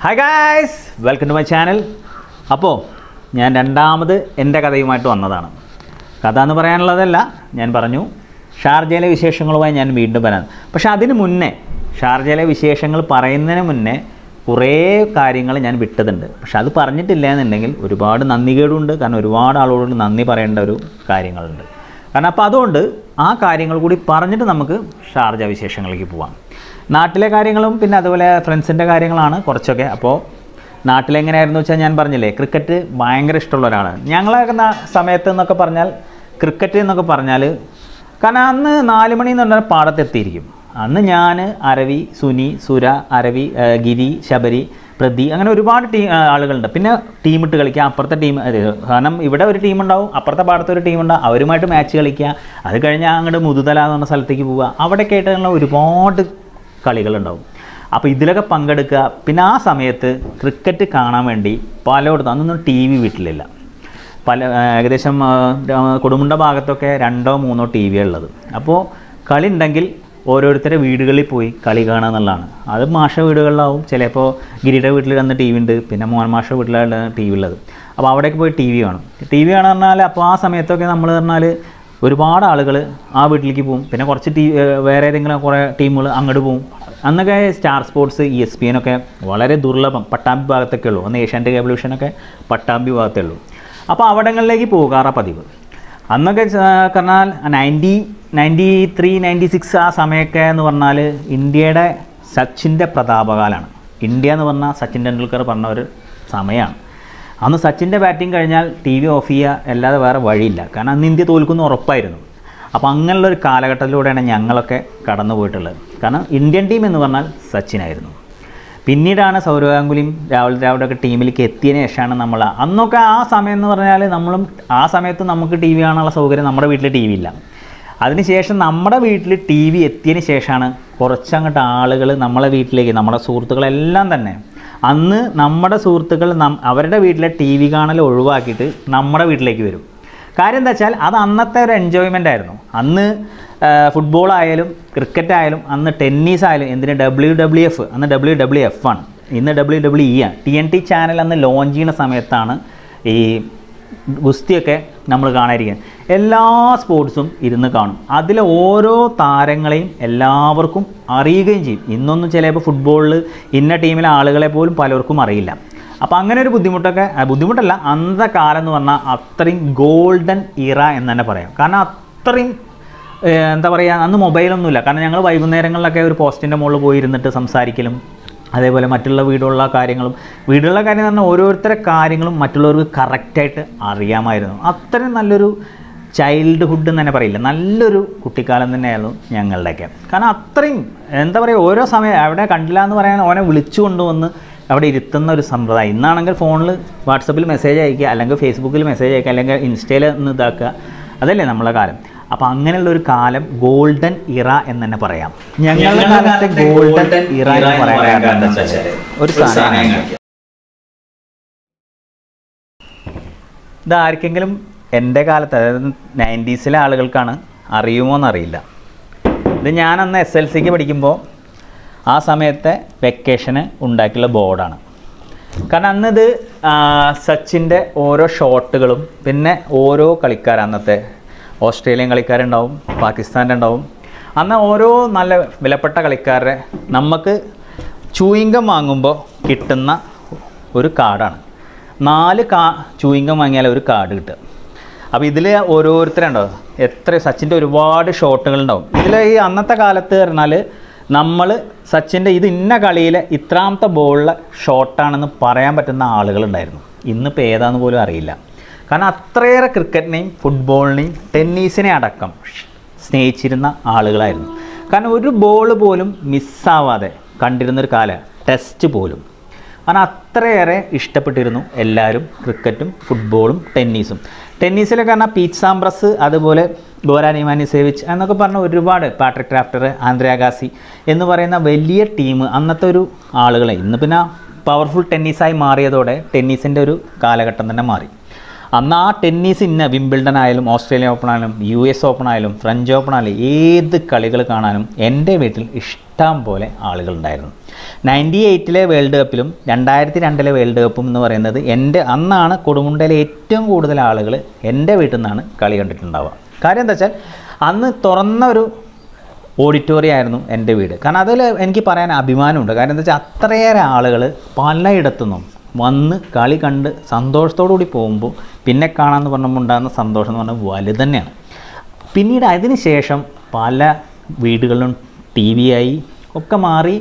hi guys welcome to my channel അപ്പോൾ ഞാൻ രണ്ടാമത് എൻ്റെ കഥയുമായിട്ട് വന്നതാണ് കഥ എന്ന് പറയാനുള്ളതല്ല ഞാൻ പറഞ്ഞു ഷാർജയിലെ വിശേഷങ്ങളുമായി ഞാൻ വീണ്ടും വരാൻ പക്ഷെ അതിന് മുന്നേ ഷാർജയിലെ വിശേഷങ്ങൾ പറയുന്നതിന് മുന്നേ കുറേ കാര്യങ്ങൾ ഞാൻ വിട്ടതുണ്ട് പക്ഷെ അത് പറഞ്ഞിട്ടില്ല എന്നുണ്ടെങ്കിൽ ഒരുപാട് നന്ദികേടുണ്ട് കാരണം ഒരുപാട് ആളുകളോട് നന്ദി പറയേണ്ട ഒരു കാര്യങ്ങളുണ്ട് കാരണം അപ്പോൾ അതുകൊണ്ട് ആ കാര്യങ്ങൾ കൂടി പറഞ്ഞിട്ട് നമുക്ക് ഷാർജ വിശേഷങ്ങളിലേക്ക് പോവാം നാട്ടിലെ കാര്യങ്ങളും പിന്നെ അതുപോലെ ഫ്രണ്ട്സിൻ്റെ കാര്യങ്ങളാണ് കുറച്ചൊക്കെ അപ്പോൾ നാട്ടിലെങ്ങനെയായിരുന്നു വെച്ചാൽ ഞാൻ പറഞ്ഞില്ലേ ക്രിക്കറ്റ് ഭയങ്കര ഇഷ്ടമുള്ള ഒരാളാണ് ഞങ്ങളൊക്കെ നാ- സമയത്ത് എന്നൊക്കെ പറഞ്ഞാൽ ക്രിക്കറ്റ് എന്നൊക്കെ പറഞ്ഞാൽ കാരണം അന്ന് നാല് മണി എന്ന് പറഞ്ഞാൽ പാടത്തെത്തിയിരിക്കും അന്ന് ഞാൻ അരവി സുനി സുര അരവി ആ, ഗിരി ശബരി പ്രതി അങ്ങനെ ഒരുപാട് ടീം ആളുകളുണ്ട് പിന്നെ ടീം ഇട്ട് കളിക്കുക അപ്പുറത്തെ ടീം കാരണം ഇവിടെ ഒരു ടീം ഉണ്ടാവും അപ്പുറത്തെ പാടത്ത് ഒരു ടീം ഉണ്ടാവും അവരുമായിട്ട് മാച്ച് കളിക്കുക അത് കഴിഞ്ഞാൽ അങ്ങോട്ട് മുതുതല എന്ന് പറഞ്ഞ സ്ഥലത്തേക്ക് പോവുക അവിടെയൊക്കെ ആയിട്ടുള്ള ഒരുപാട് കളികളുണ്ടാവും അപ്പോൾ ഇതിലൊക്കെ പങ്കെടുക്കുക പിന്നെ ആ സമയത്ത് ക്രിക്കറ്റ് കാണാൻ വേണ്ടി പലയിടത്തും അന്നൊന്നും ടി വി വീട്ടിലില്ല പല ആ, ഏകദേശം ആ, ര- കൊടുമുണ്ട ഭാഗത്തൊക്കെ രണ്ടോ മൂന്നോ ടി വി ഉള്ളത് അപ്പോൾ കളി ഉണ്ടെങ്കിൽ ഓരോരുത്തരുടെ വീടുകളിൽ പോയി കളി കാണുക എന്നുള്ളതാണ് അത് മാഷ വീടുകളിലാവും ചിലപ്പോൾ ഗിരിയുടെ വീട്ടിൽ അന്ന് ടി വി ഉണ്ട് പിന്നെ മോഹൻ മാഷ വീട്ടിലാണ് ടി വി ഉള്ളത് അപ്പോൾ അവിടേക്ക് പോയി ടി വി കാണും ടി വി കാണുക പറഞ്ഞാൽ അപ്പോൾ ആ സമയത്തൊക്കെ നമ്മൾ പറഞ്ഞാൽ ഒരുപാട് ആളുകൾ ആ വീട്ടിലേക്ക് പോകും പിന്നെ കുറച്ച് ടീ വേറെ ഏതെങ്കിലും കുറേ ടീമുകൾ അങ്ങോട്ട് പോകും അന്നൊക്കെ Star Sports E S P എന്നൊക്കെ വളരെ ദുർലഭം പട്ടാമ്പി ഭാഗത്തൊക്കെ ഉള്ളൂ അന്ന് ഏഷ്യാൻ്റെ കേബിൾ വിഷനൊക്കെ പട്ടാമ്പി ഭാഗത്തേ ഉള്ളൂ അപ്പോൾ അവിടങ്ങളിലേക്ക് പോകാറ പതിവ് അന്നൊക്കെ ച- പറഞ്ഞാൽ ninety ninety three ninety six ആ സമയമൊക്കെ എന്ന് പറഞ്ഞാൽ ഇന്ത്യയുടെ സച്ചിൻ്റെ പ്രതാപകാലമാണ് ഇന്ത്യ എന്ന് പറഞ്ഞാൽ സച്ചിൻ ടെണ്ടുൽക്കർ പറഞ്ഞ ഒരു സമയമാണ് അന്ന് സച്ചിൻ്റെ ബാറ്റിംഗ് കഴിഞ്ഞാൽ ടി വി ഓഫ് ചെയ്യുക അല്ലാതെ വേറെ വഴിയില്ല കാരണം അന്ന് ഇന്ത്യ തോൽക്കുന്ന ഉറപ്പായിരുന്നു അപ്പോൾ അങ്ങനെയുള്ള ഒരു കാലഘട്ടത്തിലൂടെയാണ് ഞങ്ങളൊക്കെ കടന്നു പോയിട്ടുള്ളത് കാരണം ഇന്ത്യൻ ടീം എന്ന് പറഞ്ഞാൽ സച്ചിനായിരുന്നു പിന്നീടാണ് സൗരവ് ഗാംഗുലിയും രാഹുൽ ദ്രാവിഡൊക്കെ ടീമിലേക്ക് എത്തിയതിന് ശേഷമാണ് നമ്മൾ അന്നൊക്കെ ആ സമയം എന്ന് പറഞ്ഞാൽ നമ്മളും ആ സമയത്ത് നമുക്ക് ടി വി കാണാനുള്ള സൗകര്യം നമ്മുടെ വീട്ടിൽ ടി വി ഇല്ല അതിനുശേഷം നമ്മുടെ വീട്ടിൽ ടി വി എത്തിയതിന് ശേഷമാണ് കുറച്ചങ്ങോട്ട് ആളുകൾ നമ്മളെ വീട്ടിലേക്ക് നമ്മുടെ സുഹൃത്തുക്കളെല്ലാം തന്നെ അന്ന് നമ്മുടെ സുഹൃത്തുക്കൾ നം അവരുടെ വീട്ടിലെ ടി വി കാണൽ ഒഴിവാക്കിയിട്ട് നമ്മുടെ വീട്ടിലേക്ക് വരും കാര്യം എന്താ വെച്ചാൽ അത് അന്നത്തെ ഒരു എൻജോയ്മെൻ്റ് ആയിരുന്നു അന്ന് ഫുട്ബോൾ ആയാലും ക്രിക്കറ്റ് ആയാലും അന്ന് ടെന്നീസ് ആയാലും എന്തിന് ഡബ്ല്യു ഡബ്ല്യു എഫ് അന്ന് ഡബ്ല്യു ഡബ്ല്യു എഫ് ആണ് ഇന്ന് ഡബ്ല്യു ഡബ്ല്യു ഇ ആണ് ടി എൻ ടി ചാനൽ അന്ന് ലോഞ്ച് ചെയ്യുന്ന സമയത്താണ് ഈ ഗുസ്തിയൊക്കെ നമ്മൾ കാണാതിരിക്കുന്നത് എല്ലാ സ്പോർട്സും ഇരുന്ന് കാണും അതിലെ ഓരോ താരങ്ങളെയും എല്ലാവർക്കും അറിയുകയും ചെയ്യും ഇന്നൊന്നും ചിലപ്പോൾ ഫുട്ബോളിൽ ഇന്ന ടീമിലെ ആളുകളെ പോലും പലർക്കും അറിയില്ല അപ്പോൾ അങ്ങനെ ഒരു ബുദ്ധിമുട്ടൊക്കെ ആ, ബുദ്ധിമുട്ടല്ല അന്നത്തെ കാലം എന്ന് പറഞ്ഞാൽ അത്രയും ഗോൾഡൻ ഇറ എന്ന് തന്നെ പറയാം കാരണം അത്രയും ഏഹ്, എന്താ പറയുക അന്ന് മൊബൈലൊന്നുമില്ല കാരണം ഞങ്ങൾ വൈകുന്നേരങ്ങളിലൊക്കെ ഒരു പോസ്റ്റിൻ്റെ മുകളിൽ പോയി ഇരുന്നിട്ട് സംസാരിക്കലും അതേപോലെ മറ്റുള്ള വീടുള്ള കാര്യങ്ങളും വീടുള്ള കാര്യം എന്ന് പറഞ്ഞാൽ ഓരോരുത്തരുടെ കാര്യങ്ങളും മറ്റുള്ളവർക്ക് കറക്റ്റായിട്ട് അറിയാമായിരുന്നു അത്രയും നല്ലൊരു ചൈൽഡ്ഹുഡ് എന്ന് തന്നെ പറയില്ല നല്ലൊരു കുട്ടിക്കാലം തന്നെയായിരുന്നു ഞങ്ങളുടെയൊക്കെ കാരണം അത്രയും എന്താ പറയുക ഓരോ സമയം അവിടെ കണ്ടില്ല എന്ന് പറയാൻ ഓനെ വിളിച്ചു കൊണ്ടുവന്ന് അവിടെ ഇരുത്തുന്ന ഒരു സമ്പ്രദായം ഇന്നാണെങ്കിൽ ഫോണിൽ വാട്സപ്പിൽ മെസ്സേജ് അയക്കുക അല്ലെങ്കിൽ ഫേസ്ബുക്കിൽ മെസ്സേജ് അയക്കുക അല്ലെങ്കിൽ ഇൻസ്റ്റയിൽ ഒന്ന് ഇതാക്കുക അതല്ലേ നമ്മളെ കാലം അപ്പോൾ അങ്ങനെയുള്ള ഒരു കാലം ഗോൾഡൻ ഇറ എന്ന് തന്നെ പറയാം ഞങ്ങളുടെ കാലത്തെ ഗോൾഡൻ ഇറ എന്ന് പറയാൻ കാരണം എന്താ വെച്ചാൽ ഒരു സാധനം ഇത് ആർക്കെങ്കിലും എൻ്റെ കാലത്ത് അതായത് നയൻറ്റീസിലെ ആളുകൾക്കാണ് അറിയുമോ എന്നറിയില്ല ഇത് ഞാൻ അന്ന് എസ് എൽ സിക്ക് പഠിക്കുമ്പോൾ ആ സമയത്തെ വെക്കേഷന് ഉണ്ടാക്കിയുള്ള ബോർഡാണ് കാരണം അന്നിത് ആ, സച്ചിൻ്റെ ഓരോ ഷോട്ടുകളും പിന്നെ ഓരോ കളിക്കാർ അന്നത്തെ ഓസ്ട്രേലിയൻ കളിക്കാരുണ്ടാവും പാകിസ്ഥാൻ്റെ ഉണ്ടാവും അന്ന് ഓരോ നല്ല വിലപ്പെട്ട കളിക്കാരുടെ നമുക്ക് ചൂയിങ്കം വാങ്ങുമ്പോൾ കിട്ടുന്ന ഒരു കാർഡാണ് നാല് കാ ചൂയിങ്കം വാങ്ങിയാൽ ഒരു കാർഡ് കിട്ടുക അപ്പോൾ ഇതിൽ ഓരോരുത്തരുണ്ടാവും എത്ര സച്ചിൻ്റെ ഒരുപാട് ഷോട്ടുകളുണ്ടാവും ഇതിൽ ഈ അന്നത്തെ കാലത്ത് പറഞ്ഞാൽ നമ്മൾ സച്ചിൻ്റെ ഇത് ഇന്ന കളിയിലെ ഇത്രാമത്തെ ബോളിലെ ഷോട്ടാണെന്ന് പറയാൻ പറ്റുന്ന ആളുകളുണ്ടായിരുന്നു ഇന്നിപ്പോൾ ഏതാന്ന് പോലും അറിയില്ല കാരണം അത്രയേറെ ക്രിക്കറ്റിനെയും ഫുട്ബോളിനെയും ടെന്നീസിനെ അടക്കം സ്നേഹിച്ചിരുന്ന ആളുകളായിരുന്നു കാരണം ഒരു ബോൾ പോലും മിസ്സാവാതെ കണ്ടിരുന്നൊരു കാലം ടെസ്റ്റ് പോലും കാരണം അത്രയേറെ ഇഷ്ടപ്പെട്ടിരുന്നു എല്ലാവരും ക്രിക്കറ്റും ഫുട്ബോളും ടെന്നീസും ടെന്നീസിലൊക്കെ പറഞ്ഞാൽ പീറ്റ് സാംബ്രസ് അതുപോലെ ഗോരാൻ ഇമാനിസേവിച്ച് എന്നൊക്കെ പറഞ്ഞ ഒരുപാട് പാട്രിക് ക്രാഫ്റ്റർ ആന്ത്രയാഗാസി എന്ന് പറയുന്ന വലിയ ടീം അന്നത്തെ ഒരു ആളുകളെ ഇന്ന് പിന്നെ പവർഫുൾ ടെന്നീസായി മാറിയതോടെ ടെന്നീസിൻ്റെ ഒരു കാലഘട്ടം തന്നെ മാറി അന്ന് ആ ടെന്നീസ് ഇന്ന വിംബിൾഡൺ ആയാലും ഓസ്ട്രേലിയൻ ഓപ്പൺ ആയാലും യു എസ് ഓപ്പൺ ആയാലും ഫ്രഞ്ച് ഓപ്പൺ ആയാലും ഏത് കളികൾ കാണാനും എൻ്റെ വീട്ടിൽ ഇഷ്ടം പോലെ ആളുകളുണ്ടായിരുന്നു നയൻറ്റി എയ്റ്റിലെ വേൾഡ് കപ്പിലും രണ്ടായിരത്തി രണ്ടിലെ വേൾഡ് കപ്പും എന്ന് പറയുന്നത് എൻ്റെ അന്നാണ് കൊടുമുണ്ടയിലെ ഏറ്റവും കൂടുതൽ ആളുകൾ എൻ്റെ വീട്ടിൽ നിന്നാണ് കളി കണ്ടിട്ടുണ്ടാവുക കാര്യം എന്താ വെച്ചാൽ അന്ന് തുറന്ന ഒരു ഓഡിറ്റോറിയം ആയിരുന്നു എൻ്റെ വീട് കാരണം അതിൽ എനിക്ക് പറയാൻ അഭിമാനമുണ്ട് കാരണം എന്താ വെച്ചാൽ അത്രയേറെ ആളുകൾ പലയിടത്തുനിന്നും വന്ന് കളി കണ്ട് സന്തോഷത്തോടു കൂടി പോകുമ്പോൾ പിന്നെ കാണാമെന്ന് പറഞ്ഞപ്പോൾ ഉണ്ടാകുന്ന സന്തോഷം എന്ന് പറഞ്ഞാൽ വലുത് തന്നെയാണ് പിന്നീട് അതിന് ശേഷം പല വീടുകളിലും ടി വി ആയി ഒക്കെ മാറി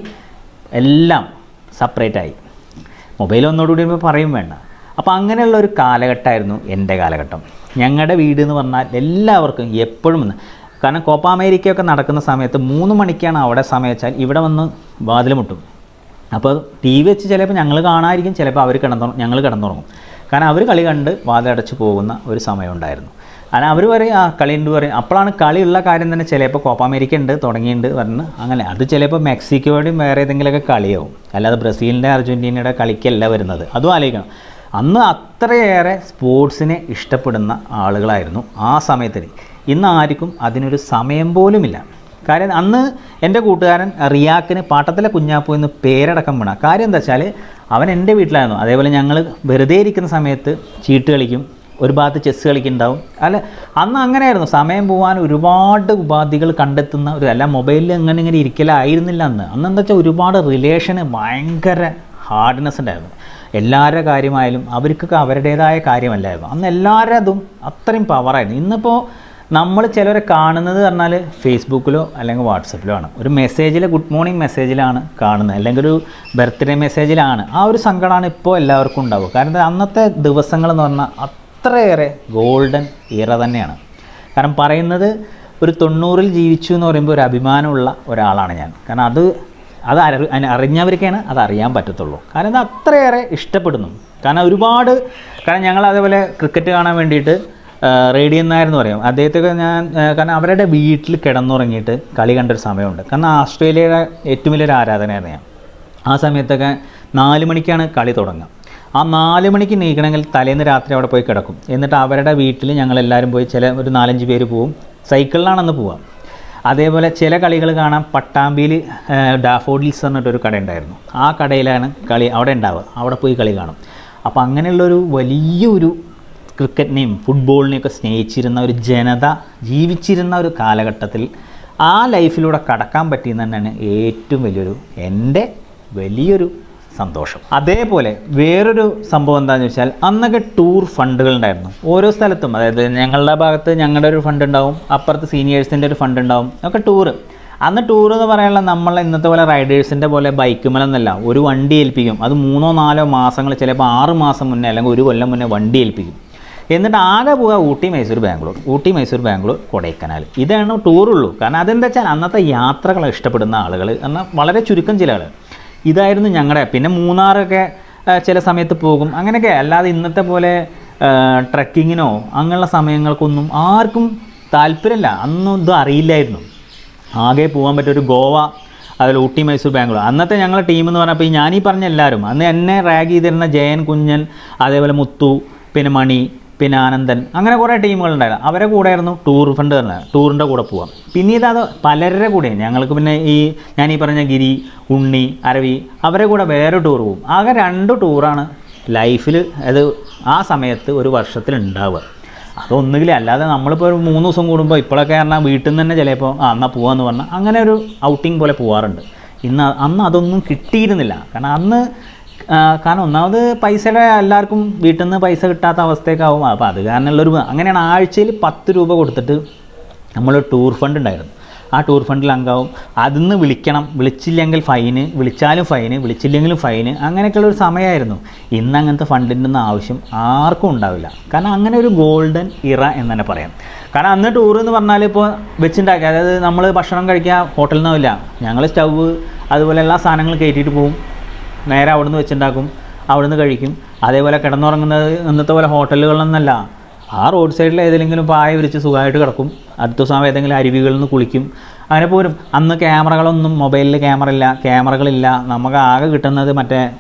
എല്ലാം സെപ്പറേറ്റ് ആയി മൊബൈൽ ഒന്നോടുകൂടി ഇപ്പോൾ പറയും വേണ്ട അപ്പോൾ അങ്ങനെയുള്ള ഒരു കാലഘട്ടമായിരുന്നു എൻ്റെ കാലഘട്ടം ഞങ്ങളുടെ വീട് എന്ന് പറഞ്ഞാൽ എല്ലാവർക്കും എപ്പോഴും വന്ന് കാരണം കോപ്പ അമേരിക്കയൊക്കെ നടക്കുന്ന സമയത്ത് മൂന്ന് മണിക്കാണ് അവിടെ സമയം വെച്ചാൽ ഇവിടെ വന്ന് വാതിൽ മുട്ടും അപ്പോൾ ടി വി വെച്ച് ചിലപ്പോൾ ഞങ്ങൾ കാണാതിരിക്കും ചിലപ്പോൾ അവർ കിടന്നു ഞങ്ങൾ കിടന്നുറങ്ങും കാരണം അവർ കളി കണ്ട് വാതിലടച്ച് പോകുന്ന ഒരു സമയമുണ്ടായിരുന്നു കാരണം അവർ പറയും ആ കളിയുണ്ട് പറയും അപ്പോഴാണ് കളിയുള്ള കാര്യം തന്നെ ചിലപ്പോൾ കോപ്പ അമേരിക്ക ഉണ്ട് തുടങ്ങിയിട്ടുണ്ട് പറഞ്ഞ് അങ്ങനെ അത് ചിലപ്പോൾ മെക്സിക്കോയുടെയും വേറെ ഏതെങ്കിലുമൊക്കെ കളിയാവും അല്ലാതെ ബ്രസീലിൻ്റെ അർജൻറ്റീനയുടെ കളിക്കല്ല വരുന്നത് അതും ആലോചിക്കണം അന്ന് അത്രയേറെ സ്പോർട്സിനെ ഇഷ്ടപ്പെടുന്ന ആളുകളായിരുന്നു ആ സമയത്തിന് ഇന്ന് ആർക്കും അതിനൊരു സമയം പോലുമില്ല കാര്യം അന്ന് എൻ്റെ കൂട്ടുകാരൻ റിയാക്കിന് പാട്ടത്തിലെ കുഞ്ഞാപ്പു എന്ന് പേരടക്കം വീണ കാര്യം എന്താ വെച്ചാൽ അവൻ എൻ്റെ വീട്ടിലായിരുന്നു അതേപോലെ ഞങ്ങൾ വെറുതെ ഇരിക്കുന്ന സമയത്ത് ചീട്ട് കളിക്കും ഒരു ഭാഗത്ത് ചെസ്സ് കളിക്കുന്നുണ്ടാവും അല്ല അന്ന് അങ്ങനെയായിരുന്നു സമയം പോകാൻ ഒരുപാട് ഉപാധികൾ കണ്ടെത്തുന്ന ഒരു അല്ല മൊബൈലിൽ അങ്ങനെ ഇങ്ങനെ ഇരിക്കലായിരുന്നില്ല അന്ന് അന്ന് എന്താ വെച്ചാൽ ഒരുപാട് റിലേഷന് ഭയങ്കര ഹാർഡ്നെസ് ഉണ്ടായിരുന്നു എല്ലാവരുടെ കാര്യമായാലും അവർക്കൊക്കെ അവരുടേതായ കാര്യമല്ലായിരുന്നു അന്ന് എല്ലാവരുടെ അതും അത്രയും പവറായിരുന്നു ഇന്നിപ്പോൾ നമ്മൾ ചിലരെ കാണുന്നത് പറഞ്ഞാൽ ഫേസ്ബുക്കിലോ അല്ലെങ്കിൽ വാട്സപ്പിലോ ആണ് ഒരു മെസ്സേജിൽ ഗുഡ് മോർണിംഗ് മെസ്സേജിലാണ് കാണുന്നത് അല്ലെങ്കിൽ ഒരു ബർത്ത്ഡേ മെസ്സേജിലാണ് ആ ഒരു സങ്കടമാണ് ഇപ്പോൾ എല്ലാവർക്കും ഉണ്ടാവുക കാരണം ഇത് അന്നത്തെ ദിവസങ്ങൾ എന്ന് പറഞ്ഞാൽ അത്രയേറെ ഗോൾഡൻ ഇറ തന്നെയാണ് കാരണം പറയുന്നത് ഒരു തൊണ്ണൂറിൽ ജീവിച്ചു എന്ന് പറയുമ്പോൾ ഒരു അഭിമാനമുള്ള ഒരാളാണ് ഞാൻ കാരണം അത് അത് അറി അന- അറിഞ്ഞവർക്കാണ് അത് അറിയാൻ പറ്റത്തുള്ളൂ കാരണം ഇത് അത്രയേറെ ഇഷ്ടപ്പെടുന്നു കാരണം ഒരുപാട് കാരണം ഞങ്ങൾ അതേപോലെ ക്രിക്കറ്റ് കാണാൻ വേണ്ടിയിട്ട് റേഡിയോ എന്നായിരുന്നു പറയും അദ്ദേഹത്തൊക്കെ ഞാൻ ആ, കാരണം അവരുടെ വീട്ടിൽ കിടന്നുറങ്ങിയിട്ട് കളി കണ്ടൊരു സമയമുണ്ട് കാരണം ഓസ്ട്രേലിയയുടെ ഏറ്റവും വലിയൊരു ആരാധനയായിരുന്നു ഞാൻ ആ സമയത്തൊക്കെ നാല് മണിക്കാണ് കളി തുടങ്ങുക ആ നാല് മണിക്ക് നീക്കണമെങ്കിൽ തലേന്ന് രാത്രി അവിടെ പോയി കിടക്കും എന്നിട്ട് അവരുടെ വീട്ടിൽ ഞങ്ങളെല്ലാവരും പോയി ചില ഒരു നാലഞ്ച് പേര് പോവും സൈക്കിളിലാണെന്ന് പോവാം അതേപോലെ ചില കളികൾ കാണാൻ പട്ടാമ്പിയിൽ ഡാഫോഡിൽസ് പറഞ്ഞിട്ടൊരു കട ഉണ്ടായിരുന്നു ആ കടയിലാണ് കളി അവിടെ ഉണ്ടാവുക അവിടെ പോയി കളി കാണും അപ്പോൾ അങ്ങനെയുള്ളൊരു വലിയൊരു ക്രിക്കറ്റിനെയും ഫുട്ബോളിനെയൊക്കെ സ്നേഹിച്ചിരുന്ന ഒരു ജനത ജീവിച്ചിരുന്ന ഒരു കാലഘട്ടത്തിൽ ആ ലൈഫിലൂടെ കടക്കാൻ പറ്റിയെന്ന് തന്നെയാണ് ഏറ്റവും വലിയൊരു എൻ്റെ വലിയൊരു സന്തോഷം അതേപോലെ വേറൊരു സംഭവം എന്താണെന്ന് വെച്ചാൽ അന്നൊക്കെ ടൂർ ഫണ്ടുകൾ ഉണ്ടായിരുന്നു ഓരോ സ്ഥലത്തും അതായത് ഞങ്ങളുടെ ഭാഗത്ത് ഞങ്ങളുടെ ഒരു ഫണ്ട് ഉണ്ടാവും അപ്പുറത്ത് സീനിയേഴ്സിൻ്റെ ഒരു ഫണ്ട് ഉണ്ടാവും ഒക്കെ ടൂറ് അന്ന് ടൂർ എന്ന് പറയാനുള്ള നമ്മൾ ഇന്നത്തെ പോലെ റൈഡേഴ്സിൻ്റെ പോലെ ബൈക്കുമലൊന്നല്ല ഒരു വണ്ടി ഏൽപ്പിക്കും അത് മൂന്നോ നാലോ മാസങ്ങൾ ചിലപ്പോൾ ആറ് മാസം മുന്നേ അല്ലെങ്കിൽ ഒരു കൊല്ലം മുന്നേ വണ്ടി ഏൽപ്പിക്കും എന്നിട്ട് ആകെ പോവുക ഊട്ടി മൈസൂർ ബാംഗ്ലൂർ ഊട്ടി മൈസൂർ ബാംഗ്ലൂർ കൊടൈക്കനാൽ ഇതാണ് ടൂറുള്ളൂ കാരണം അതെന്താ വെച്ചാൽ അന്നത്തെ യാത്രകൾ ഇഷ്ടപ്പെടുന്ന ആളുകൾ എന്നാൽ വളരെ ചുരുക്കം ചില ആളുകൾ ഇതായിരുന്നു ഞങ്ങളുടെ പിന്നെ മൂന്നാറൊക്കെ ആ, ചില സമയത്ത് പോകും അങ്ങനെയൊക്കെ അല്ലാതെ ഇന്നത്തെ പോലെ ട്രക്കിങ്ങിനോ അങ്ങനെയുള്ള സമയങ്ങൾക്കൊന്നും ആർക്കും താല്പര്യമില്ല അന്നും ഇത് അറിയില്ലായിരുന്നു ആകെ പോകാൻ പറ്റിയ ഒരു ഗോവ അതിൽ ഊട്ടി മൈസൂർ ബാംഗ്ലൂർ അന്നത്തെ ഞങ്ങളുടെ ടീം എന്ന് പറഞ്ഞപ്പോൾ ഈ ഞാനീ പറഞ്ഞ എല്ലാവരും അന്ന് എന്നെ റാഗ് ചെയ്തിരുന്ന ജയൻ കുഞ്ഞൻ അതേപോലെ മുത്തു പിന്നെ മണി പിന്നെ ആനന്ദൻ അങ്ങനെ കുറേ ടീമുകളുണ്ടായിരുന്നു അവരെ കൂടെയായിരുന്നു ടൂർ ഫണ്ട് തന്നെ ടൂറിൻ്റെ കൂടെ പോവാം പിന്നീട് അത് പലരുടെ കൂടെ ഞങ്ങൾക്ക് പിന്നെ ഈ ഞാൻ ഈ പറഞ്ഞ ഗിരി ഉണ്ണി അരവി അവരെ കൂടെ വേറെ ടൂർ പോകും ആകെ രണ്ട് ടൂറാണ് ലൈഫിൽ അത് ആ സമയത്ത് ഒരു വർഷത്തിൽ ഉണ്ടാവുക അതൊന്നുകിൽ അല്ലാതെ നമ്മളിപ്പോൾ ഒരു മൂന്ന് ദിവസം കൂടുമ്പോൾ ഇപ്പോഴൊക്കെ പറഞ്ഞാൽ വീട്ടിൽ നിന്ന് തന്നെ ചിലപ്പോൾ ആ എന്നാൽ പോകാമെന്ന് പറഞ്ഞാൽ അങ്ങനെ ഒരു ഔട്ടിങ് പോലെ പോകാറുണ്ട് ഇന്ന് അന്ന് അതൊന്നും കിട്ടിയിരുന്നില്ല കാരണം അന്ന് ആ, കാരണം ഒന്നാമത് പൈസയുടെ എല്ലാവർക്കും വീട്ടിൽ നിന്ന് പൈസ കിട്ടാത്ത അവസ്ഥയൊക്കെ ആവും അപ്പോൾ അത് കാരണമുള്ളൊരു അങ്ങനെയാണ് ആഴ്ചയിൽ പത്ത് രൂപ കൊടുത്തിട്ട് നമ്മൾ ടൂർ ഫണ്ട് ഉണ്ടായിരുന്നു ആ ടൂർ ഫണ്ടിൽ അംഗമാവും അതിന്ന് വിളിക്കണം വിളിച്ചില്ലെങ്കിൽ ഫൈന് വിളിച്ചാലും ഫൈന് വിളിച്ചില്ലെങ്കിലും ഫൈന് അങ്ങനെയൊക്കെയുള്ള ഒരു സമയമായിരുന്നു ഇന്ന് അങ്ങനത്തെ ഫണ്ടിൻ്റെ ഒന്നും ആവശ്യം ആർക്കും ഉണ്ടാവില്ല കാരണം അങ്ങനെ ഒരു ഗോൾഡൻ ഇറ എന്ന് തന്നെ പറയാം കാരണം അന്ന് ടൂർ എന്ന് പറഞ്ഞാൽ ഇപ്പോൾ വെച്ചുണ്ടാക്കി അതായത് നമ്മൾ ഭക്ഷണം കഴിക്കുക ഹോട്ടലിൽ നിന്നില്ല ഞങ്ങൾ സ്റ്റൗവ് അതുപോലെ എല്ലാ സാധനങ്ങളും കയറ്റിയിട്ട് പോകും നേരെ അവിടുന്ന് വെച്ചുണ്ടാക്കും അവിടുന്ന് കഴിക്കും അതേപോലെ കിടന്നുറങ്ങുന്നത് ഇന്നത്തെ പോലെ ഹോട്ടലുകളിലൊന്നല്ല ആ റോഡ് സൈഡിൽ ഏതെങ്കിലും പായ വിരിച്ച് സുഖമായിട്ട് കിടക്കും അടുത്ത ദിവസം ഏതെങ്കിലും അരുവികളിൽ നിന്ന് കുളിക്കും അങ്ങനെ പോരും അന്ന് ക്യാമറകളൊന്നും മൊബൈലിൽ ക്യാമറ ഇല്ല ക്യാമറകളില്ല നമുക്ക് ആകെ കിട്ടുന്നത് മറ്റേ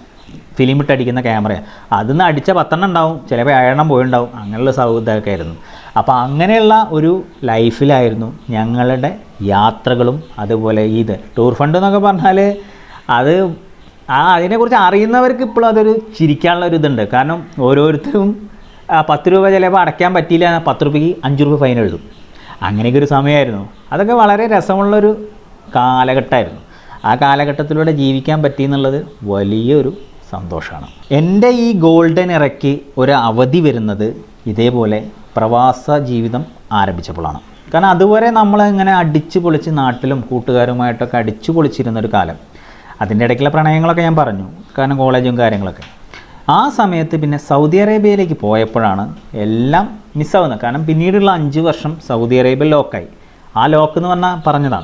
ഫിലിം ഇട്ടടിക്കുന്ന ക്യാമറ അതിൽ നിന്ന് അടിച്ച പത്തെണ്ണം ഉണ്ടാവും ചിലപ്പോൾ ഏഴെണ്ണം പോയിട്ടുണ്ടാവും അങ്ങനെയുള്ള സൗഹൃദമൊക്കെ ആയിരുന്നു അപ്പോൾ അങ്ങനെയുള്ള ഒരു ലൈഫിലായിരുന്നു ഞങ്ങളുടെ യാത്രകളും അതുപോലെ ഇത് ടൂർ ഫണ്ട് എന്നൊക്കെ പറഞ്ഞാൽ അത് ആ അതിനെക്കുറിച്ച് അറിയുന്നവർക്ക് ഇപ്പോഴും അതൊരു ചിരിക്കാനുള്ള ഒരു ഇതുണ്ട് കാരണം ഓരോരുത്തരും ആ പത്ത് രൂപ ചിലപ്പോൾ അടയ്ക്കാൻ പറ്റിയില്ല പത്ത് രൂപയ്ക്ക് അഞ്ച് രൂപ ഫൈൻ എഴുതും അങ്ങനെയൊക്കെ ഒരു സമയമായിരുന്നു അതൊക്കെ വളരെ രസമുള്ളൊരു കാലഘട്ടമായിരുന്നു ആ കാലഘട്ടത്തിലൂടെ ജീവിക്കാൻ പറ്റി എന്നുള്ളത് വലിയൊരു സന്തോഷമാണ് എൻ്റെ ഈ ഗോൾഡൻ ഇറക്കി ഒരു അവധി വരുന്നത് ഇതേപോലെ പ്രവാസ ജീവിതം ആരംഭിച്ചപ്പോഴാണ് കാരണം അതുവരെ നമ്മളിങ്ങനെ അടിച്ചു പൊളിച്ച് നാട്ടിലും കൂട്ടുകാരുമായിട്ടൊക്കെ അടിച്ചു പൊളിച്ചിരുന്നൊരു കാലം അതിൻ്റെ ഇടയ്ക്കുള്ള പ്രണയങ്ങളൊക്കെ ഞാൻ പറഞ്ഞു കാരണം കോളേജും കാര്യങ്ങളൊക്കെ ആ സമയത്ത് പിന്നെ സൗദി അറേബ്യയിലേക്ക് പോയപ്പോഴാണ് എല്ലാം മിസ്സാവുന്നത് കാരണം പിന്നീടുള്ള അഞ്ച് വർഷം സൗദി അറേബ്യ ലോക്കായി ആ ലോക്ക് എന്ന് പറഞ്ഞാൽ പറഞ്ഞതാണ്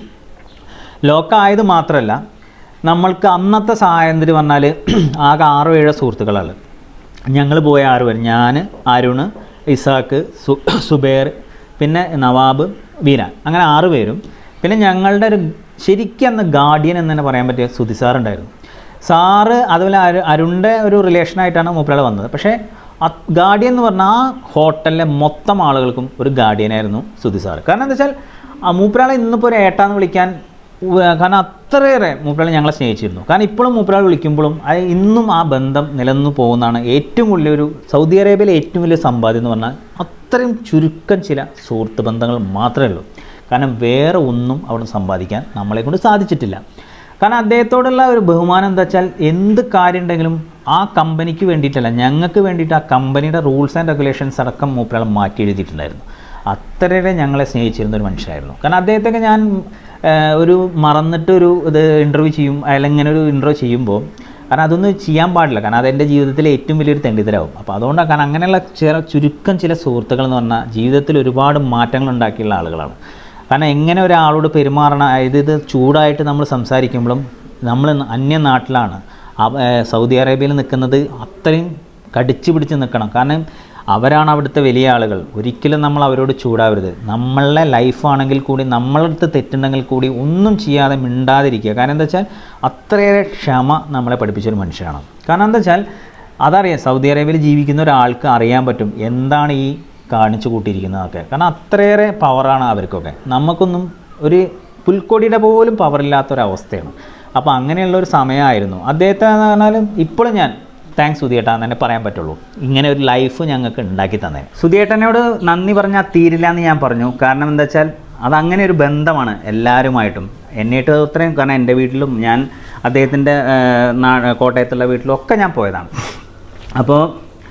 ലോക്കായത് മാത്രമല്ല നമ്മൾക്ക് അന്നത്തെ സായന്ത്രി പറഞ്ഞാൽ ആകെ ആറോ ഏഴോ സുഹൃത്തുക്കളാണ് ഞങ്ങൾ പോയ ആറ് പേര് ഞാൻ അരുണ് ഇസാക്ക് സു സുബേർ പിന്നെ നവാബ് വീരാൻ അങ്ങനെ ആറ് പേരും പിന്നെ ഞങ്ങളുടെ ഒരു ശരിക്കും അന്ന് ഗാർഡിയൻ എന്ന് തന്നെ പറയാൻ പറ്റിയ സുധി സാറുണ്ടായിരുന്നു സാറ് അതുപോലെ അരു അരുണിൻ്റെ ഒരു റിലേഷനായിട്ടാണ് മൂപ്പരാൾ വന്നത് പക്ഷേ ഗാർഡിയൻ എന്ന് പറഞ്ഞാൽ ആ ഹോട്ടലിലെ മൊത്തം ആളുകൾക്കും ഒരു ഗാർഡിയനായിരുന്നു സുധി സാറ് കാരണം എന്താ വെച്ചാൽ ആ മൂപ്പരാളെ ഇന്നിപ്പോൾ ഒരു ഏട്ടാന്ന് വിളിക്കാൻ ഉവ്വ് കാരണം അത്രയേറെ മൂപ്പരാൾ ഞങ്ങളെ സ്നേഹിച്ചിരുന്നു കാരണം ഇപ്പോഴും മൂപ്പരാൾ വിളിക്കുമ്പോഴും അത് ഇന്നും ആ ബന്ധം നിലനിന്ന് പോകുന്നതാണ് ഏറ്റവും വലിയൊരു സൗദി അറേബ്യയിലെ ഏറ്റവും വലിയ സമ്പാദ്യം എന്ന് പറഞ്ഞാൽ അത്രയും ചുരുക്കം ചില സുഹൃത്ത് ബന്ധങ്ങൾ മാത്രമേ ഉള്ളൂ കാരണം വേറെ ഒന്നും അവിടെ സമ്പാദിക്കാൻ നമ്മളെ കൊണ്ട് സാധിച്ചിട്ടില്ല കാരണം അദ്ദേഹത്തോടുള്ള ഒരു ബഹുമാനം എന്താ വെച്ചാൽ എന്ത് കാര്യം ഉണ്ടെങ്കിലും ആ കമ്പനിക്ക് വേണ്ടിയിട്ടല്ല ഞങ്ങൾക്ക് വേണ്ടിയിട്ട് ആ കമ്പനിയുടെ റൂൾസ് ആൻഡ് റെഗുലേഷൻസ് അടക്കം മൂപ്പരാൾ മാറ്റി എഴുതിയിട്ടുണ്ടായിരുന്നു അത്രയേറെ ഞങ്ങളെ സ്നേഹിച്ചിരുന്ന ഒരു മനുഷ്യരായിരുന്നു കാരണം അദ്ദേഹത്തെയൊക്കെ ഞാൻ ഏഹ്, ഒരു മറന്നിട്ട് ഒരു ഇത് ഇൻ്റർവ്യൂ ചെയ്യും അല്ലെങ്കിൽ ഇങ്ങനെ ഒരു ഇൻ്റർവ്യൂ ചെയ്യുമ്പോൾ കാരണം അതൊന്നും ചെയ്യാൻ പാടില്ല കാരണം അതെൻ്റെ ജീവിതത്തിലെ ഏറ്റവും വലിയൊരു തെണ്ടിതരാവും അപ്പോൾ അതുകൊണ്ടാണ് കാരണം അങ്ങനെയുള്ള ചില ചുരുക്കം ചില സുഹൃത്തുക്കൾ എന്ന് പറഞ്ഞാൽ ജീവിതത്തിൽ ഒരുപാട് മാറ്റങ്ങൾ ഉണ്ടാക്കിയുള്ള ആളുകളാണ് കാരണം എങ്ങനെ ഒരാളോട് പെരുമാറണം അതായത് ഇത് ചൂടായിട്ട് നമ്മൾ സംസാരിക്കുമ്പോഴും നമ്മൾ അന്യ നാട്ടിലാണ് അവ- ഏഹ് സൗദി അറേബ്യയിൽ നിൽക്കുന്നത് അത്രയും കടിച്ചു പിടിച്ച് നിൽക്കണം കാരണം അവരാണ് അവിടുത്തെ വലിയ ആളുകൾ ഒരിക്കലും നമ്മൾ അവരോട് ചൂടാവരുത് നമ്മളുടെ ലൈഫാണെങ്കിൽ കൂടി നമ്മളടുത്ത് തെറ്റുണ്ടെങ്കിൽ കൂടി ഒന്നും ചെയ്യാതെ മിണ്ടാതിരിക്കുക കാരണം എന്താ വെച്ചാൽ അത്രയേറെ ക്ഷമ നമ്മളെ പഠിപ്പിച്ചൊരു മനുഷ്യനാണ് കാരണം എന്താ വെച്ചാൽ അതറിയാം സൗദി അറേബ്യയിൽ ജീവിക്കുന്ന ഒരാൾക്ക് അറിയാൻ പറ്റും എന്താണ് ഈ കാണിച്ചു കൂട്ടിയിരിക്കുന്നതൊക്കെ കാരണം അത്രയേറെ പവറാണ് അവർക്കൊക്കെ നമുക്കൊന്നും ഒരു പുൽക്കൊടിയുടെ പോലും പവറില്ലാത്തൊരവസ്ഥയാണ് അപ്പോൾ അങ്ങനെയുള്ള ഒരു സമയമായിരുന്നു അദ്ദേഹത്തെ എന്ന് പറഞ്ഞാലും ഇപ്പോഴും ഞാൻ താങ്ക്സ് സുധിയേട്ടാ എന്ന് തന്നെ പറയാൻ പറ്റുള്ളൂ ഇങ്ങനെ ഒരു ലൈഫ് ഞങ്ങൾക്ക് ഉണ്ടാക്കി തന്നെ സുധിയേട്ടനോട് നന്ദി പറഞ്ഞാൽ തീരില്ല എന്ന് ഞാൻ പറഞ്ഞു കാരണം എന്താ വെച്ചാൽ അതങ്ങനെ ഒരു ബന്ധമാണ് എല്ലാവരുമായിട്ടും എന്നിട്ട് അത്രയും കാരണം എൻ്റെ വീട്ടിലും ഞാൻ അദ്ദേഹത്തിൻ്റെ കോട്ടയത്തുള്ള വീട്ടിലും ഒക്കെ ഞാൻ പോയതാണ് അപ്പോൾ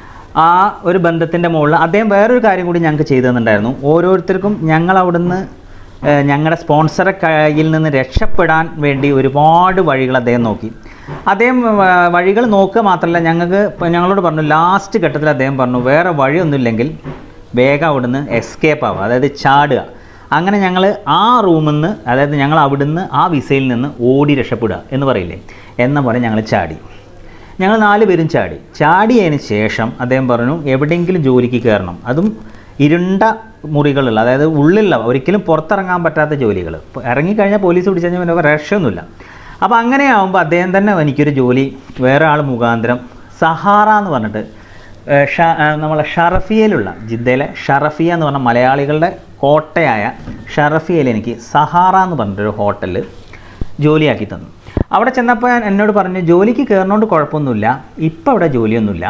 ആ ഒരു ബന്ധത്തിൻ്റെ മുകളിൽ അദ്ദേഹം വേറൊരു കാര്യം കൂടി ഞങ്ങൾക്ക് ചെയ്തു തന്നിട്ടുണ്ടായിരുന്നു ഓരോരുത്തർക്കും ഞങ്ങൾ അവിടുന്ന് ഏഹ്, ഞങ്ങളുടെ സ്പോൺസറെ കയ്യിൽ നിന്ന് രക്ഷപ്പെടാൻ വേണ്ടി ഒരുപാട് വഴികൾ അദ്ദേഹം നോക്കി അദ്ദേഹം വ- വഴികൾ നോക്കുക മാത്രമല്ല ഞങ്ങൾക്ക് ഇപ്പം ഞങ്ങളോട് പറഞ്ഞു ലാസ്റ്റ് ഘട്ടത്തിൽ അദ്ദേഹം പറഞ്ഞു വേറെ വഴിയൊന്നുമില്ലെങ്കിൽ വേഗം അവിടുന്ന് എസ്കേപ്പ് ആവുക അതായത് ചാടുക അങ്ങനെ ഞങ്ങൾ ആ റൂമിൽ നിന്ന് അതായത് ഞങ്ങൾ അവിടുന്ന് ആ വിസയിൽ നിന്ന് ഓടി രക്ഷപ്പെടുക എന്ന് പറയില്ലേ എന്ന പോലെ ഞങ്ങൾ ചാടി ഞങ്ങൾ നാല് പേരും ചാടി ചാടിയതിന് ശേഷം അദ്ദേഹം പറഞ്ഞു എവിടെയെങ്കിലും ജോലിക്ക് കയറണം അതും ഇരുണ്ട മുറികളുള്ള അതായത് ഉള്ളിലുള്ള ഒരിക്കലും പുറത്തിറങ്ങാൻ പറ്റാത്ത ജോലികൾ ഇപ്പോൾ ഇറങ്ങിക്കഴിഞ്ഞാൽ പോലീസ് പിടിച്ചു കഴിഞ്ഞാൽ പിന്നെ രക്ഷയൊന്നുമില്ല അപ്പോൾ അങ്ങനെ ആകുമ്പോൾ അദ്ദേഹം തന്നെ എനിക്കൊരു ജോലി വേറെ ആൾ മുഖാന്തരം സഹാറ എന്ന് പറഞ്ഞിട്ട് ഏഹ് ഷ- ഏഹ് നമ്മളെ ഷറഫിയയിലുള്ള ജിദ്ദയിലെ ഷറഫിയ എന്ന് പറഞ്ഞ മലയാളികളുടെ കോട്ടയായ ഷറഫിയയിൽ എനിക്ക് സഹാറ എന്ന് പറഞ്ഞിട്ടൊരു ഹോട്ടലിൽ ജോലിയാക്കി തന്നു അവിടെ ചെന്നപ്പോൾ ഞാൻ എന്നോട് പറഞ്ഞു ജോലിക്ക് കയറുന്നതുകൊണ്ട് കുഴപ്പമൊന്നുമില്ല ഇപ്പോൾ അവിടെ ജോലിയൊന്നുമില്ല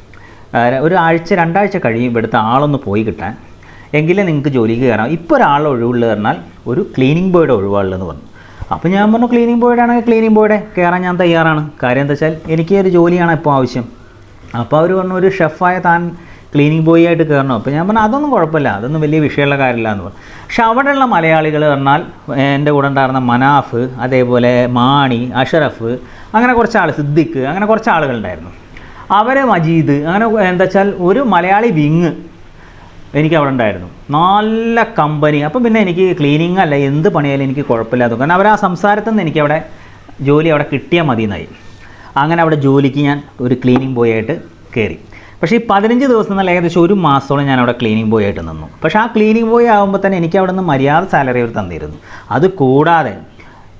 ആ, ഒരു ആഴ്ച രണ്ടാഴ്ച കഴിയും ഇവിടുത്തെ ആളൊന്ന് പോയി കിട്ടാൻ എങ്കിലേ നിങ്ങൾക്ക് ജോലിക്ക് കയറാം ഇപ്പോൾ ഒരാൾ ഒഴിവുള്ളത് പറഞ്ഞാൽ ഒരു ക്ലീനിങ് ബോയുടെ ഒഴിവാളുള്ളതെന്ന് പറഞ്ഞു അപ്പോൾ ഞാൻ പറഞ്ഞു ക്ലീനിങ് ബോയുടെ ആണെങ്കിൽ ക്ലീനിങ് ബോയുടെ കയറാൻ ഞാൻ തയ്യാറാണ് കാര്യം എന്താ വെച്ചാൽ എനിക്ക് ഒരു ജോലിയാണ് ഇപ്പോൾ ആവശ്യം അപ്പോൾ അവർ പറഞ്ഞു ഒരു ഷെഫായ താൻ ക്ലീനിങ് ബോയ് ആയിട്ട് കയറണം അപ്പോൾ ഞാൻ പറഞ്ഞു അതൊന്നും കുഴപ്പമില്ല അതൊന്നും വലിയ വിഷയമുള്ള കാര്യമില്ല എന്ന് പറഞ്ഞു പക്ഷെ അവിടെയുള്ള മലയാളികൾ പറഞ്ഞാൽ എൻ്റെ കൂടെ ഉണ്ടായിരുന്ന മനാഫ് അതേപോലെ മാണി അഷറഫ് അങ്ങനെ കുറച്ച് ആൾ സിദ്ദിഖ് അങ്ങനെ കുറച്ച് ആളുകളുണ്ടായിരുന്നു അവരെ മജീദ് അങ്ങനെ എന്താ വെച്ചാൽ ഒരു മലയാളി വിങ് എനിക്ക് അവിടെ ഉണ്ടായിരുന്നു നല്ല കമ്പനി അപ്പം പിന്നെ എനിക്ക് ക്ലീനിങ് അല്ല എന്ത് പണിയാലും എനിക്ക് കുഴപ്പമില്ലാത്ത കാരണം അവർ ആ സംസാരത്തിൽ നിന്ന് എനിക്ക് അവിടെ ജോലി അവിടെ കിട്ടിയാൽ മതി എന്നായി അങ്ങനെ അവിടെ ജോലിക്ക് ഞാൻ ഒരു ക്ലീനിങ് ബോയ് ആയിട്ട് കയറി പക്ഷേ ഈ പതിനഞ്ച് ദിവസം എന്നാൽ ഏകദേശം ഒരു മാസത്തോളം ഞാൻ അവിടെ ക്ലീനിങ് ബോയ് ആയിട്ട് നിന്നു പക്ഷേ ആ ക്ലീനിങ് ബോയ് ആകുമ്പോൾ തന്നെ എനിക്ക് അവിടെ നിന്ന് മര്യാദ സാലറി അവർ തന്നിരുന്നു അത് കൂടാതെ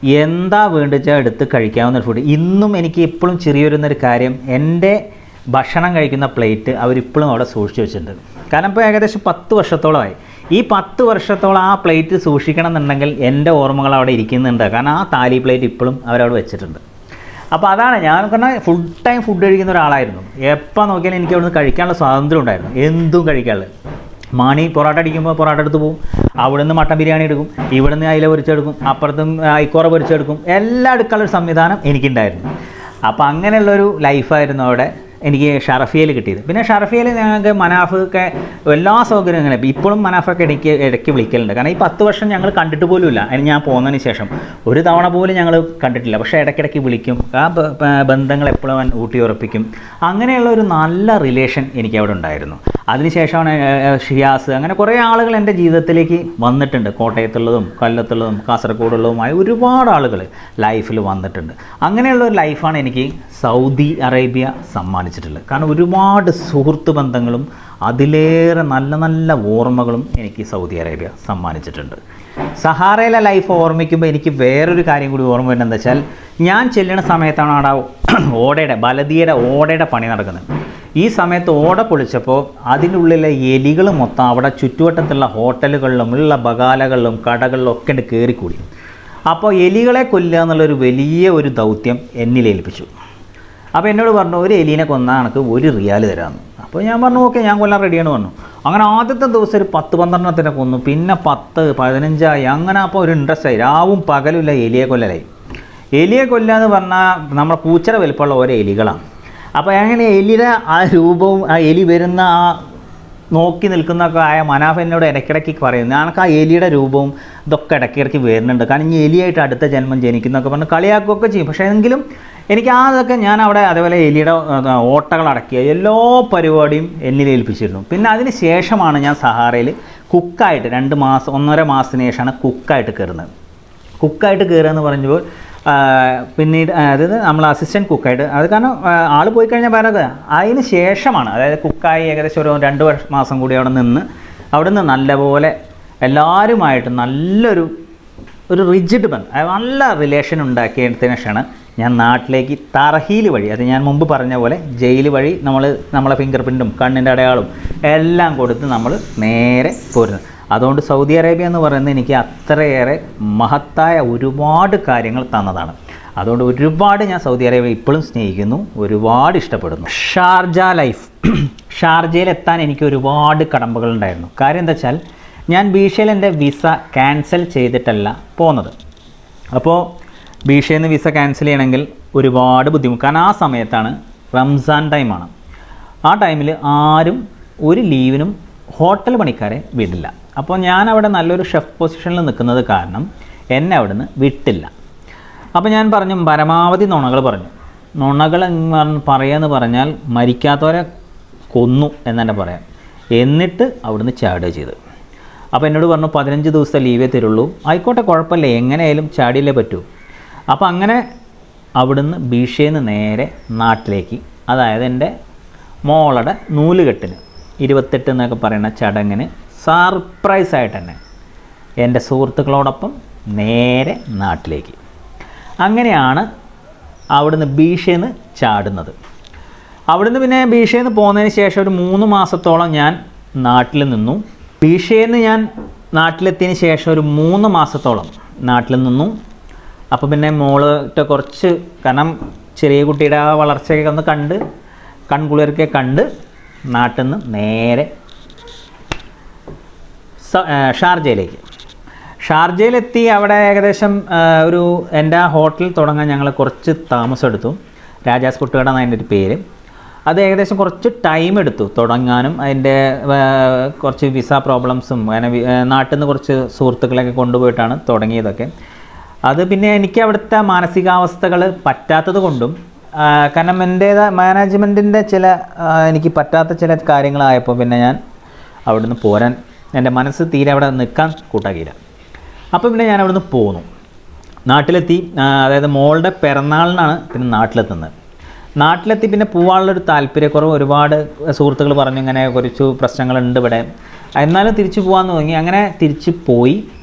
എന്താ വേണ്ടിച്ചാൽ എടുത്ത് കഴിക്കാവുന്ന ഒരു ഫുഡ് ഇന്നും എനിക്ക് ഇപ്പോഴും ചെറിയൊരുന്നൊരു കാര്യം എൻ്റെ ഭക്ഷണം കഴിക്കുന്ന പ്ലേറ്റ് അവരിപ്പോഴും അവിടെ സൂക്ഷിച്ചു വെച്ചിട്ടുണ്ട് കാരണം ഇപ്പോൾ ഏകദേശം പത്ത് വർഷത്തോളമായി ഈ പത്ത് വർഷത്തോളം ആ പ്ലേറ്റ് സൂക്ഷിക്കണം എന്നുണ്ടെങ്കിൽ എൻ്റെ ഓർമ്മകൾ അവിടെ ഇരിക്കുന്നുണ്ട് കാരണം ആ താലി പ്ലേറ്റ് ഇപ്പോഴും അവരവിടെ വെച്ചിട്ടുണ്ട് അപ്പോൾ അതാണ് ഞാൻ പറഞ്ഞാൽ ഫുൾ ടൈം ഫുഡ് കഴിക്കുന്ന ഒരാളായിരുന്നു എപ്പോൾ നോക്കിയാലും എനിക്ക് അവിടുന്ന് കഴിക്കാനുള്ള സ്വാതന്ത്ര്യം ഉണ്ടായിരുന്നു എന്തും കഴിക്കാനുള്ളത് മാണി പൊറോട്ട അടിക്കുമ്പോൾ പൊറോട്ട എടുത്ത് പോകും അവിടുന്ന് മട്ടൻ ബിരിയാണി എടുക്കും ഇവിടുന്ന് അയില പൊരിച്ചെടുക്കും അപ്പുറത്തും ഐക്കോറ പൊരിച്ചെടുക്കും എല്ലാം എടുക്കാനുള്ള ഒരു സംവിധാനം എനിക്കുണ്ടായിരുന്നു അപ്പോൾ അങ്ങനെയുള്ളൊരു ലൈഫായിരുന്നു അവിടെ എനിക്ക് ഷറഫിയയിൽ കിട്ടിയത് പിന്നെ ഷറഫിയയിൽ ഞങ്ങൾക്ക് മനാഫ് ഒക്കെ എല്ലാ സൗകര്യങ്ങളും ഇപ്പം ഇപ്പോഴും മനാഫൊക്കെ ഇടയ്ക്ക് ഇടയ്ക്ക് വിളിക്കലുണ്ട് കാരണം ഈ പത്ത് വർഷം ഞങ്ങൾ കണ്ടിട്ട് പോലുമില്ല അതിന് ഞാൻ പോകുന്നതിന് ശേഷം ഒരു തവണ പോലും ഞങ്ങൾ കണ്ടിട്ടില്ല പക്ഷേ ഇടയ്ക്കിടയ്ക്ക് വിളിക്കും ആ ബ- ബ- ബന്ധങ്ങൾ എപ്പോഴും അവൻ ഊട്ടി ഉറപ്പിക്കും അങ്ങനെയുള്ള ഒരു നല്ല റിലേഷൻ എനിക്ക് അവിടെ ഉണ്ടായിരുന്നു അതിനുശേഷമാണ് ഏഹ്, ഏഹ്, ഷിയാസ് അങ്ങനെ കുറേ ആളുകൾ എൻ്റെ ജീവിതത്തിലേക്ക് വന്നിട്ടുണ്ട് കോട്ടയത്തുള്ളതും കൊല്ലത്തുള്ളതും കാസർഗോഡുള്ളതുമായ ഒരുപാട് ആളുകൾ ലൈഫിൽ വന്നിട്ടുണ്ട് അങ്ങനെയുള്ള ഒരു ലൈഫാണ് എനിക്ക് സൗദി അറേബ്യ സമ്മാനിച്ചിട്ടുള്ളത് കാരണം ഒരുപാട് സുഹൃത്ത് ബന്ധങ്ങളും അതിലേറെ നല്ല നല്ല ഓർമ്മകളും എനിക്ക് സൗദി അറേബ്യ സമ്മാനിച്ചിട്ടുണ്ട് സഹാറയിലെ ലൈഫ് ഓർമ്മിക്കുമ്പോൾ എനിക്ക് വേറൊരു കാര്യം കൂടി ഓർമ്മ വരുന്നത് എന്താ വെച്ചാൽ ഞാൻ ചെല്ലുന്ന സമയത്താണ് അവിടെ ഓടയുടെ ബലദിയുടെ ഓടയുടെ പണി നടക്കുന്നത് ഈ സമയത്ത് ഓട പൊളിച്ചപ്പോൾ അതിൻ്റെ ഉള്ളിലെ എലികൾ മൊത്തം അവിടെ ചുറ്റുവട്ടത്തുള്ള ഹോട്ടലുകളിലും ഉള്ള ബകാലകളിലും കടകളിലും ഒക്കെ ഉണ്ട് കയറിക്കൂടി അപ്പോൾ എലികളെ കൊല്ലുക എന്നുള്ളൊരു വലിയ ഒരു ദൗത്യം എന്നിൽ ഏൽപ്പിച്ചു അപ്പോൾ എന്നോട് പറഞ്ഞു ഒരു എലീനെ കൊന്നാൽ എനിക്ക് ഒരു റിയാൽ തരാമെന്ന് അപ്പോൾ ഞാൻ പറഞ്ഞു ഓക്കെ ഞാൻ കൊല്ലാൻ റെഡിയാണ് പറഞ്ഞു അങ്ങനെ ആദ്യത്തെ ദിവസം ഒരു പത്ത് പന്ത്രണ്ടെണ്ണത്തിനെ കൊന്നു പിന്നെ പത്ത് പതിനഞ്ചായി അങ്ങനെ അപ്പോൾ ഒരു ഇൻട്രസ്റ്റ് ആയി രാവും പകലുമില്ല എലിയെ കൊല്ലലായി എലിയെ കൊല്ലുക എന്ന് പറഞ്ഞാൽ നമ്മുടെ പൂച്ചറ വലിപ്പമുള്ള ഓരോ എലികളാണ് അപ്പോൾ അങ്ങനെ എലിയുടെ ആ രൂപവും ആ എലി വരുന്ന ആ നോക്കി നിൽക്കുന്നൊക്കെ ആയ മനാഫ് എന്നോട് ഇടയ്ക്കിടയ്ക്ക് പറയും ഞാനൊക്കെ ആ എലിയുടെ രൂപവും ഇതൊക്കെ ഇടയ്ക്കിടയ്ക്ക് വരുന്നുണ്ട് കാരണം ഈ എലിയായിട്ട് അടുത്ത ജന്മം ജനിക്കുന്നൊക്കെ പറഞ്ഞ് കളിയാക്കുകയൊക്കെ ചെയ്യും പക്ഷേ എങ്കിലും എനിക്ക് ആ അതൊക്കെ ഞാൻ അവിടെ അതേപോലെ എലിയുടെ ആ, ഓട്ടകൾ അടക്കിയ എല്ലാ പരിപാടിയും എന്നിൽ ഏൽപ്പിച്ചിരുന്നു പിന്നെ അതിന് ശേഷമാണ് ഞാൻ സഹാറയിൽ കുക്കായിട്ട് രണ്ട് മാസം ഒന്നര മാസത്തിന് ശേഷമാണ് കുക്കായിട്ട് കയറുന്നത് കുക്കായിട്ട് കയറുക എന്ന് പറഞ്ഞപ്പോൾ ആ, പിന്നീട് ആ, അതായത് നമ്മൾ അസിസ്റ്റൻറ്റ് കുക്കായിട്ട് അത് കാരണം ആൾ പോയി കഴിഞ്ഞാൽ വേറെ അതിന് ശേഷമാണ് അതായത് കുക്കായി ഏകദേശം ഒരു രണ്ട് വർഷ മാസം കൂടി അവിടെ നിന്ന് അവിടെ നിന്ന് നല്ലപോലെ എല്ലാവരുമായിട്ട് നല്ലൊരു ഒരു റിജിഡ് ബന്ധം അതായത് നല്ല റിലേഷൻ ഉണ്ടാക്കിയതിന് ശേഷമാണ് ഞാൻ നാട്ടിലേക്ക് തർഹീൽ വഴി അത് ഞാൻ മുമ്പ് പറഞ്ഞ പോലെ ജയിൽ വഴി നമ്മൾ നമ്മളെ ഫിംഗർ പ്രിൻറ്റും കണ്ണിൻ്റെ അടയാളും എല്ലാം കൊടുത്ത് നമ്മൾ നേരെ പോരുന്നത് അതുകൊണ്ട് സൗദി അറേബ്യ എന്ന് പറയുന്നത് എനിക്ക് അത്രയേറെ മഹത്തായ ഒരുപാട് കാര്യങ്ങൾ തന്നതാണ് അതുകൊണ്ട് ഒരുപാട് ഞാൻ സൗദി അറേബ്യ ഇപ്പോഴും സ്നേഹിക്കുന്നു ഒരുപാട് ഇഷ്ടപ്പെടുന്നു ഷാർജ ലൈഫ് ഷാർജയിൽ എത്താൻ എനിക്ക് ഒരുപാട് കടമ്പകളുണ്ടായിരുന്നു കാര്യം എന്താ വെച്ചാൽ ഞാൻ ബീഷയിൽ എൻ്റെ വിസ ക്യാൻസൽ ചെയ്തിട്ടല്ല പോകുന്നത് അപ്പോൾ ബീഷയിൽ നിന്ന് വിസ ക്യാൻസൽ ചെയ്യണമെങ്കിൽ ഒരുപാട് ബുദ്ധിമുട്ട് കാരണം ആ സമയത്താണ് റംസാൻ ടൈമാണ് ആ ടൈമിൽ ആരും ഒരു ലീവിനും ഹോട്ടൽ പണിക്കാരെ വിടില്ല അപ്പോൾ ഞാൻ അവിടെ നല്ലൊരു ഷെഫ് പൊസിഷനിൽ നിൽക്കുന്നത് കാരണം എന്നെ അവിടുന്ന് വിട്ടില്ല അപ്പോൾ ഞാൻ പറഞ്ഞു പരമാവധി നുണകൾ പറഞ്ഞു നുണകൾ എന്ന് പറഞ്ഞ് പറയാന്ന് പറഞ്ഞാൽ മരിക്കാത്തവരെ കൊന്നു എന്നെ പറയാം എന്നിട്ട് അവിടുന്ന് ചാടുക ചെയ്ത് അപ്പോൾ എന്നോട് പറഞ്ഞു പതിനഞ്ച് ദിവസത്തെ ലീവേ തരുള്ളൂ ആയിക്കോട്ടെ കുഴപ്പമില്ല എങ്ങനെയായാലും ചാടിയല്ലേ പറ്റൂ അപ്പോൾ അങ്ങനെ അവിടുന്ന് ബീഷേന്ന് നേരെ നാട്ടിലേക്ക് അതായത് എൻ്റെ മോളുടെ നൂലുകെട്ടിന് ഇരുപത്തെട്ട് എന്നൊക്കെ പറയുന്ന ചടങ്ങിന് സർപ്രൈസ് ആയിട്ട് തന്നെ എൻ്റെ സുഹൃത്തുക്കളോടൊപ്പം നേരെ നാട്ടിലേക്ക് അങ്ങനെയാണ് അവിടുന്ന് ബീഷേന്ന് ചാടുന്നത് അവിടുന്ന് പിന്നെ ബീഷേന്ന് പോകുന്നതിന് ശേഷം ഒരു മൂന്ന് മാസത്തോളം ഞാൻ നാട്ടിൽ നിന്നു ബീഷേന്ന് ഞാൻ നാട്ടിലെത്തിയതിന് ശേഷം ഒരു മൂന്ന് മാസത്തോളം നാട്ടിൽ നിന്നു അപ്പോൾ പിന്നെ മോള് കുറച്ച് കാരണം ചെറിയ കുട്ടിയുടെ ആ വളർച്ചയൊക്കെ ഒന്ന് കണ്ട് കൺകുളിർക്കെ കണ്ട് നാട്ടിൽ നിന്ന് നേരെ സ- ആ, ഷാർജയിലേക്ക് ഷാർജയിലെത്തി അവിടെ ഏകദേശം ആ, ഒരു എൻ്റെ ആ ഹോട്ടൽ തുടങ്ങാൻ ഞങ്ങൾ കുറച്ച് താമസം എടുത്തു രാജാസ് കുട്ടുകട എന്നാണ് അതിൻ്റെ ഒരു പേര് അത് ഏകദേശം കുറച്ച് ടൈം എടുത്തു തുടങ്ങാനും അതിൻ്റെ ആ, കുറച്ച് വിസ പ്രോബ്ലംസും അങ്ങനെ വി- ആ, നാട്ടിൽ നിന്ന് കുറച്ച് സുഹൃത്തുക്കളെയൊക്കെ കൊണ്ടുപോയിട്ടാണ് തുടങ്ങിയതൊക്കെ അത് പിന്നെ എനിക്ക് അവിടുത്തെ മാനസികാവസ്ഥകൾ പറ്റാത്തത് കൊണ്ടും ആ, കാരണം എൻ്റേതായ മാനേജ്മെൻറ്റിൻ്റെ ചില ആ, എനിക്ക് പറ്റാത്ത ചില കാര്യങ്ങളായപ്പോൾ പിന്നെ ഞാൻ അവിടുന്ന് പോരാൻ എൻ്റെ മനസ്സ് തീരെ അവിടെ നിൽക്കാൻ കൂട്ടാക്കിയില്ല അപ്പോൾ പിന്നെ ഞാൻ അവിടുന്ന് പോന്നു നാട്ടിലെത്തി ആ, അതായത് മോളുടെ പിറന്നാളിനാണ് പിന്നെ നാട്ടിലെത്തുന്നത് നാട്ടിലെത്തി പിന്നെ പോവാനുള്ളൊരു താല്പര്യക്കുറവ് ഒരുപാട് സുഹൃത്തുക്കൾ പറഞ്ഞു ഇങ്ങനെ കുറച്ച് പ്രശ്നങ്ങളുണ്ട് ഇവിടെ എന്നാലും തിരിച്ചു പോകാമെന്ന് തോന്നി അങ്ങനെ തിരിച്ച് പോയി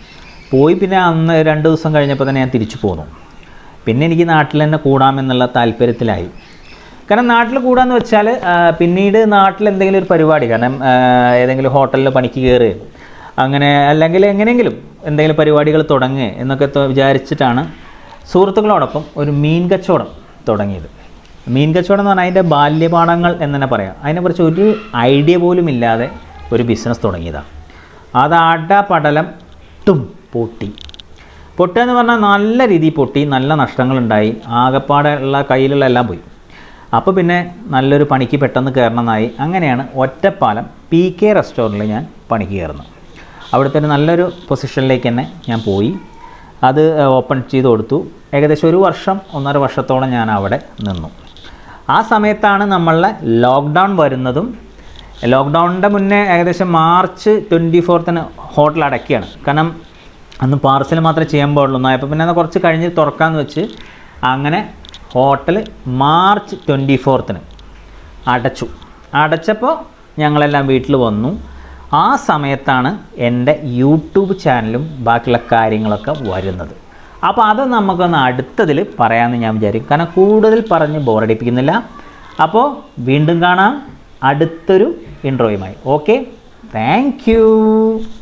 പോയി പിന്നെ അന്ന് രണ്ട് ദിവസം കഴിഞ്ഞപ്പോൾ തന്നെ ഞാൻ തിരിച്ചു പോന്നു പിന്നെ എനിക്ക് നാട്ടിൽ തന്നെ കൂടാമെന്നുള്ള താല്പര്യത്തിലായി കാരണം നാട്ടിൽ കൂടാന്ന് വെച്ചാൽ ആ, പിന്നീട് നാട്ടിൽ എന്തെങ്കിലും ഒരു പരിപാടി കാരണം ആ, ഏതെങ്കിലും ഹോട്ടലിൽ പണിക്ക് കയറുക അങ്ങനെ അല്ലെങ്കിൽ എങ്ങനെയെങ്കിലും എന്തെങ്കിലും പരിപാടികൾ തുടങ്ങുക എന്നൊക്കെ ത- വിചാരിച്ചിട്ടാണ് സുഹൃത്തുക്കളോടൊപ്പം ഒരു മീൻ കച്ചവടം തുടങ്ങിയത് മീൻ കച്ചവടം എന്ന് പറഞ്ഞാൽ അതിൻ്റെ ബാല്യപാഠങ്ങൾ എന്ന് തന്നെ പറയാം അതിനെക്കുറിച്ച് ഒരു ഐഡിയ പോലും ഇല്ലാതെ ഒരു ബിസിനസ് തുടങ്ങിയതാണ് അത് അടപടലം ടും പൊട്ടി പൊട്ടുക എന്ന് പറഞ്ഞാൽ നല്ല രീതിയിൽ പൊട്ടി നല്ല നഷ്ടങ്ങളുണ്ടായി ആകപ്പാടെ ഉള്ള കയ്യിലുള്ള എല്ലാം പോയി അപ്പോൾ പിന്നെ നല്ലൊരു പണിക്ക് പെട്ടെന്ന് കയറണമെന്നായി അങ്ങനെയാണ് ഒറ്റപ്പാലം പി കെ റെസ്റ്റോറൻറ്റിൽ ഞാൻ പണിക്ക് കയറുന്നത് അവിടുത്തെ ഒരു നല്ലൊരു പൊസിഷനിലേക്ക് തന്നെ ഞാൻ പോയി അത് ഓപ്പൺ ചെയ്ത് കൊടുത്തു ഏകദേശം ഒരു വർഷം ഒന്നര വർഷത്തോളം ഞാൻ അവിടെ നിന്നു ആ സമയത്താണ് നമ്മളുടെ ലോക്ക്ഡൗൺ വരുന്നതും ലോക്ക്ഡൗണിൻ്റെ മുന്നേ ഏകദേശം മാർച്ച് ട്വൻറ്റി ഫോർത്തിന് ഹോട്ടൽ അടയ്ക്കുകയാണ് കാരണം അന്ന് പാർസൽ മാത്രമേ ചെയ്യാൻ പാടുള്ളൂ അപ്പോൾ പിന്നെ അത് കുറച്ച് കഴിഞ്ഞ് തുറക്കാമെന്ന് വെച്ച് അങ്ങനെ ഹോട്ടൽ മാർച്ച് ട്വൻറ്റി ഫോർത്തിന് അടച്ചു അടച്ചപ്പോൾ ഞങ്ങളെല്ലാം വീട്ടിൽ വന്നു ആ സമയത്താണ് എൻ്റെ യൂട്യൂബ് ചാനലും ബാക്കിയുള്ള കാര്യങ്ങളൊക്കെ വരുന്നത് അപ്പോൾ അത് നമുക്കൊന്ന് അടുത്തതിൽ പറയാമെന്ന് ഞാൻ വിചാരിക്കും കാരണം കൂടുതൽ പറഞ്ഞ് ബോറടിപ്പിക്കുന്നില്ല അപ്പോൾ വീണ്ടും കാണാം അടുത്തൊരു ഇൻട്രോയുമായി ഓക്കെ താങ്ക് യു